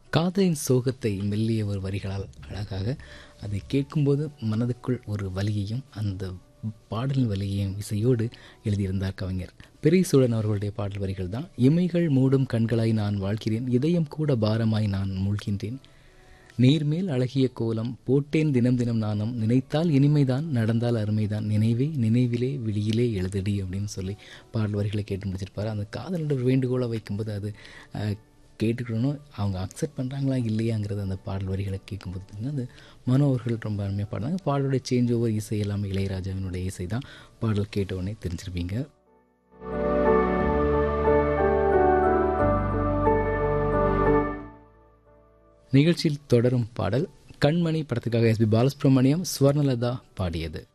காதலின் சோகத்தை மெல்லிய ஒரு வரிகளால் அழகாக அதை கேட்கும்போது மனதுக்குள் ஒரு வலியையும் அந்த பாடல் வலியையும் இசையோடு எழுதியிருந்தார் கவிஞர் பெரியசூழன் அவர்களுடைய பாடல் வரிகள் தான் இமைகள் மூடும் கண்களாய் நான் வாழ்கிறேன் இதயம் கூட பாரமாய் நான் மூழ்கின்றேன் நீர்மேல் அழகிய கோலம் போட்டேன் தினம் தினம் நானும் நினைத்தால் இனிமைதான் நடந்தால் அருமைதான் நினைவே நினைவிலே விழியிலே எழுதடி அப்படின்னு சொல்லி பாடல் வரிகளை கேட்டு முடிச்சிருப்பாரு அந்த காதலோட ஒரு வேண்டுகோளை வைக்கும்போது அது அஹ், கேட்டுக்கணும் அவங்க அக்செப்ட் பண்ணுறாங்களா இல்லையாங்கிறது அந்த பாடல் வரிகளை கேட்கும்போது பார்த்தீங்கன்னா அந்த மனோ அவர்கள் ரொம்ப அருமையாக பாடினாங்க பாடலுடைய சேஞ்ச் ஓவர் இசை எல்லாமே இளையராஜாவினுடைய இசை தான் பாடல் கேட்ட உடனே தெரிஞ்சிருப்பீங்க நிகழ்ச்சியில் தொடரும் பாடல் கண்மணி படத்துக்காக எஸ்பி பாலசுப்ரமணியம் ஸ்வர்ணலதா பாடியது